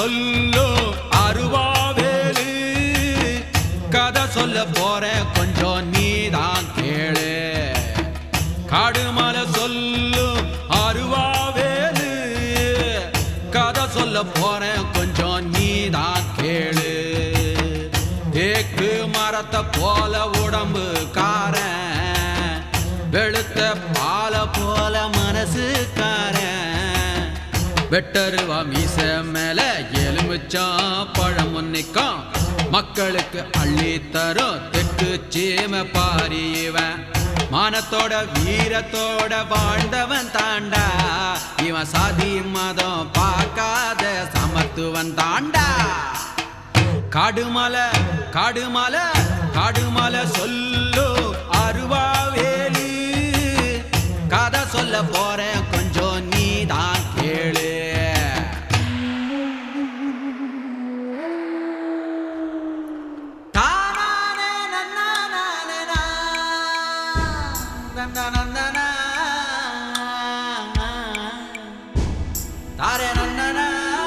சொல்லு அருவாவேலு கதை சொல்ல போறேன் கொஞ்சம் நீதான் கேளு காடுமலை சொல்லு அருவாவேலு கதை சொல்ல போறேன் கொஞ்சம் நீதான் கேளு தேக்கு மரத்தை போல உடம்பு காரன் வெளுத்த பால போல மனசுக்காரன் வெட்டருவா மீச மேல எலுமிச்சம் பழம் நிற்கும் மக்களுக்கு அள்ளி தரும் தெற்கு சீம பாரியவன் மானத்தோட வீரத்தோட வாழ்ந்தவன் தாண்டா இவன் சாதி மதம் பார்க்காத சமத்துவன் தாண்டா காடுமலை காடுமலை காடுமலை சொல்லு அருவாவேலி கதை சொல்ல போறேன் கொஞ்சம் நீதான் கேளு தானானே நன்னானானே நா, நன்னநன்னனா. தாரே நன்னனா.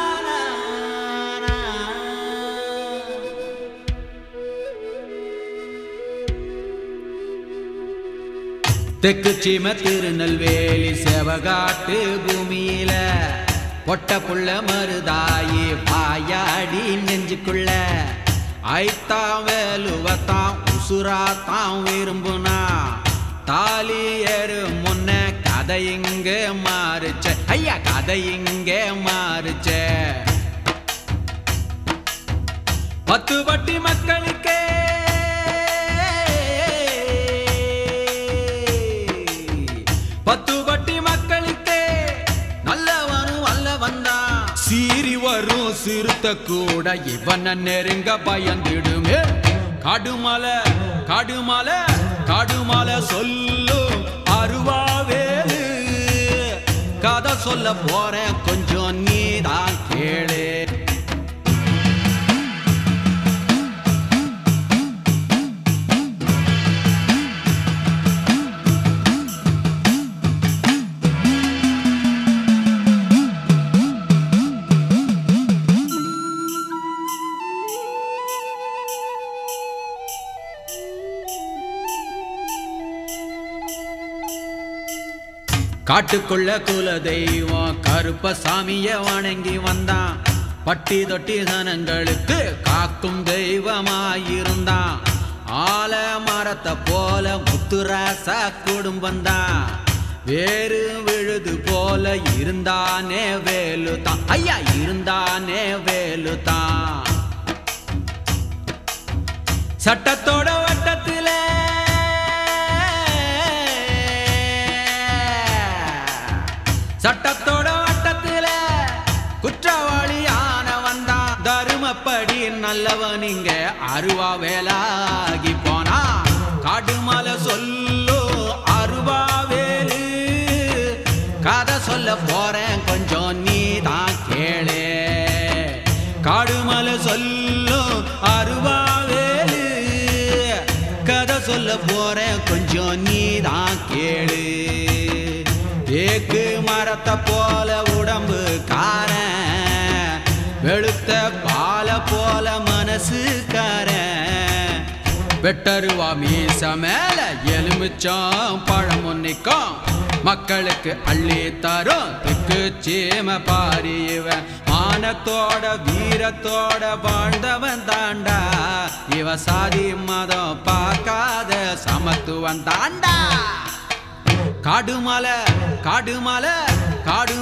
தெற்கு சீம திருநெல்வேலி செவகாட்டு பூமியில பொட்ட புள்ள மருதாயி பாயாடி நெஞ்சுக்குள்ள ஐத்தாம் வேலுவத்தாம் உசுராத்தாம் விரும்புனா தாலி ஏறு முன்ன கதை இங்க மாறுச்ச ஐயா கதை இங்க மாறுச்ச பத்து பட்டி மக்களுக்கே பத்து பட்டி மக்களுக்கே நல்லவனும் அல்ல வந்தான் சீறி வரும் சிறுத்த கூட இவன நெருங்க பயந்திடுமே காடுமலை காடுமலை காடுமலை சொல்லு அருவாவேலு கதை சொல்ல போறேன் கொஞ்சம் நீதான் கேளு காட்டுக்குள்ள குல தெய்வம் கருப்ப சாமிய வணங்கி வந்தான் பட்டி தொட்டி தனங்களுக்கு காக்கும் தெய்வமாயிருந்தான் ஆல மரத்தை போல முத்துராச குடும்பந்தான் வேறு விழுது போல இருந்தானே வேலுதான் ஐயா இருந்தானே வேலுதான் சட்டத்தோட வட்டத்தில சட்டத்தோட வட்டத்தில குற்றவாளியான வந்தான் தருமப்படி நல்லவன் இங்க அருவா வேலாகி போனா காடுமலை சொல்லு அருவா வேலு கதை சொல்ல போறேன் கொஞ்சம் நீதான் கேளு காடுமலை சொல்லு அருவாவேலு கதை சொல்ல போறேன் கொஞ்சம் நீதான் கேளு தேக்கு மரத்தை போல உடம்பு காரன் வெளுத்த பால போல மனசுக்காரன் வெட்டருவா மீச மேல எலுமிச்சம் பழம் நிற்கும் மக்களுக்கு அள்ளி தரும் தெற்கு சீம பாரியவன் மானத்தோட வீரத்தோட வாழ்ந்தவன் தாண்டா இவ சாதி மதம் பார்க்காத சமத்துவன் தாண்டா காடுமலை காடுமலை காடு